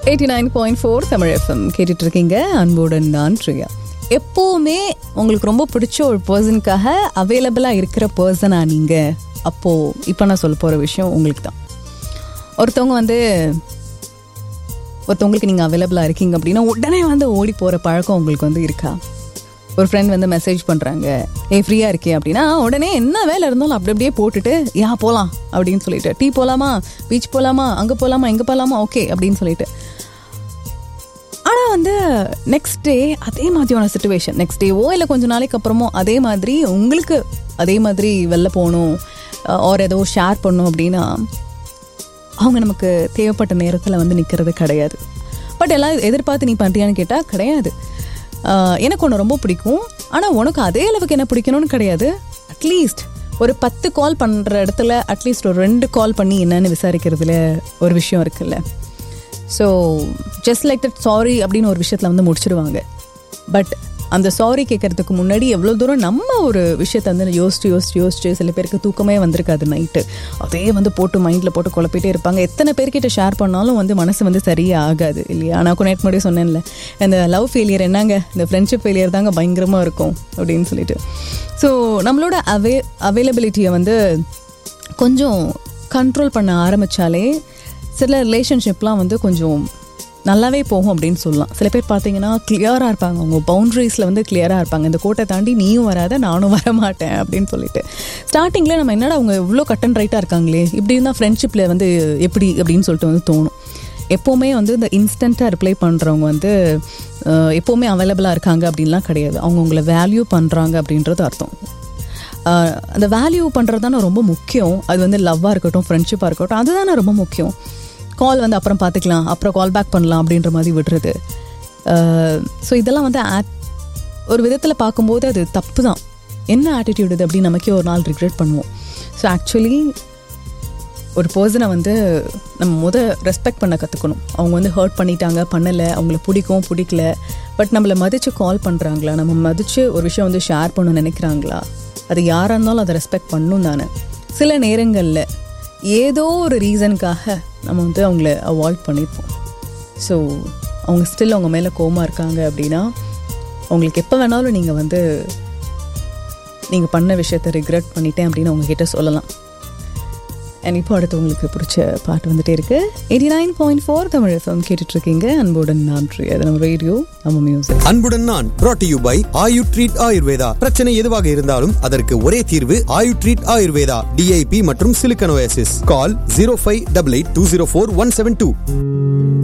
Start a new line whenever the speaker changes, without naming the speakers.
Eighty nine point four Tamil FM கேட்டுட்டு இருக்கீங்க அன்புடன் நான் பிரியா எப்போவுமே உங்களுக்கு ரொம்ப பிடிச்ச ஒரு பர்சனுக்காக அவைலபிளாக இருக்கிற பர்சனா நீங்கள் அப்போது இப்போ நான் சொல்ல போகிற விஷயம் உங்களுக்கு தான் ஒருத்தவங்க வந்து ஒருத்தவங்களுக்கு நீங்கள் அவைலபிளாக இருக்கீங்க அப்படின்னா உடனே வந்து ஓடி போகிற பழக்கம் உங்களுக்கு வந்து இருக்கா ஒரு ஃப்ரெண்ட் வந்து மெசேஜ் பண்ணுறாங்க ஏ ஃப்ரீயாக இருக்கே அப்படின்னா உடனே என்ன வேலை இருந்தாலும் அப்படி அப்படியே போட்டுட்டு யா போகலாம் அப்படின்னு சொல்லிட்டு டீ போகலாமா பீச் போகலாமா அங்கே போகலாமா எங்கே போகலாமா ஓகே அப்படின்னு சொல்லிட்டு ஆனால் வந்து நெக்ஸ்ட் டே அதே மாதிரியான சுச்சுவேஷன் நெக்ஸ்ட் டேவோ இல்லை கொஞ்ச நாளைக்கு அப்புறமோ அதே மாதிரி உங்களுக்கு அதே மாதிரி வெளில போகணும் ஆர் ஏதோ ஷேர் பண்ணும் அப்படின்னா அவங்க நமக்கு தேவைப்பட்ட நேரத்தில் வந்து நிற்கிறது கிடையாது பட் எல்லாம் எதிர்பார்த்து நீ பண்ணுறியான்னு கேட்டால் கிடையாது ஆஹ் எனக்கு ஒன்று ரொம்ப பிடிக்கும் ஆனால் உனக்கு அதே அளவுக்கு என்ன பிடிக்கணும்னு கிடையாது அட்லீஸ்ட் ஒரு பத்து கால் பண்ணுற இடத்துல அட்லீஸ்ட் ஒரு ரெண்டு கால் பண்ணி என்னன்னு விசாரிக்கிறதுல ஒரு விஷயம் இருக்குல்ல so just like that sorry அப்படின்னு ஒரு விஷயத்தில் வந்து முடிச்சிடுவாங்க பட் அந்த சாரி கேட்கறதுக்கு முன்னாடி எவ்வளோ தூரம் நம்ம ஒரு விஷயத்த வந்து யோசிச்சு யோசிச்சு யோசிச்சு சில பேருக்கு தூக்கமே வந்திருக்காது நைட்டு அதே வந்து போட்டு மைண்டில் போட்டு குழப்பிட்டே இருப்பாங்க எத்தனை பேர்கிட்ட ஷேர் பண்ணாலும் வந்து மனசு வந்து சரியே ஆகாது இல்லையா நான் நேற்று முன்னாடி சொன்னேன்ல இந்த லவ் ஃபெயிலியர் என்னங்க இந்த ஃப்ரெண்ட்ஷிப் ஃபெயிலியர் தாங்க பயங்கரமாக இருக்கும் அப்படின்னு சொல்லிட்டு ஸோ நம்மளோட அவே அவைலபிலிட்டியை வந்து கொஞ்சம் கண்ட்ரோல் பண்ண ஆரம்பித்தாலே சில ரிலேஷன்ஷிப்லாம் வந்து கொஞ்சம் நல்லாவே போகும் அப்படின்னு சொல்லலாம் சில பேர் பார்த்தீங்கன்னா கிளியராக இருப்பாங்க அவங்க பவுண்ட்ரிஸில் வந்து கிளியராக இருப்பாங்க இந்த கோட்டை தாண்டி நீயும் வராத நானும் வர மாட்டேன் அப்படின்னு சொல்லிட்டு ஸ்டார்டிங்கில் நம்ம என்னடா அவங்க இவ்வளோ கட் அண்ட் ரைட்டாக இருக்காங்களே இப்படி இருந்தால் ஃப்ரெண்ட்ஷிப்பில் வந்து எப்படி அப்படின்னு சொல்லிட்டு வந்து தோணும் எப்போவுமே வந்து இந்த இன்ஸ்டண்ட்டாக ரிப்ளை பண்ணுறவங்க வந்து அஹ், எப்போவுமே அவைலபிளாக இருக்காங்க அப்படின்லாம் கிடையாது அவங்க உங்களை வேல்யூ பண்ணுறாங்க அப்படின்றது அர்த்தம் ஆஹ் அந்த வேல்யூ பண்ணுறது தானே ரொம்ப முக்கியம் அது வந்து லவ்வாக இருக்கட்டும் ஃப்ரெண்ட்ஷிப்பாக இருக்கட்டும் அதுதானே ரொம்ப முக்கியம் கால் வந்து அப்புறம் பார்த்துக்கலாம் அப்புறம் கால் பேக் பண்ணலாம் அப்படின்ற மாதிரி விடுறது ஸோ இதெல்லாம் வந்து at- ஒரு விதத்தில் பார்க்கும்போது அது தப்பு தான் என்ன ஆட்டிடியூட் இது அப்படின்னு நமக்கே ஒரு நாள் ரிக்ரெட் பண்ணுவோம் ஸோ ஆக்சுவலி ஒரு பர்சனை வந்து நம்ம முத ரெஸ்பெக்ட் பண்ண கற்றுக்கணும் அவங்க வந்து ஹர்ட் பண்ணிட்டாங்க பண்ணலை அவங்கள பிடிக்கும் பிடிக்கல பட் நம்மளை மதித்து கால் பண்ணுறாங்களா நம்ம மதித்து ஒரு விஷயம் வந்து ஷேர் பண்ண நினைக்கிறாங்களா அது யாராக இருந்தாலும் அதை ரெஸ்பெக்ட் பண்ணும் தானே சில நேரங்களில் ஏதோ ஒரு ரீசனுக்காக நம்ம வந்து அவங்கள அவாய்ட் பண்ணியிருப்போம் ஸோ அவங்க ஸ்டில் அவங்க மேலே கோமா இருக்காங்க அப்படின்னா அவங்களுக்கு எப்போ வேணாலும் நீங்கள் வந்து நீங்கள் பண்ண விஷயத்தை ரிக்ரெட் பண்ணிட்டேன் அப்படின்னு உங்ககிட்ட சொல்லலாம் அண்ட் இப்போ அடுத்து உங்களுக்கு பிடிச்ச பாட்டு வந்துட்டே இருக்கு eighty nine point four Tamil FM கேட்டுட்டு இருக்கீங்க அன்புடன் நான் பிரியா. அது நம்ம ரேடியோ நம்ம மியூசிக்
அன்புடன் நான் brought to you by Ayu treat Ayurveda பிரச்சனை எதுவாக இருந்தாலும் அதற்கு ஒரே தீர்வு ஆயு ட்ரீட் ஆயுர்வேதா டிஐபி மற்றும் silicosis call zero five double eight two zero four one seven two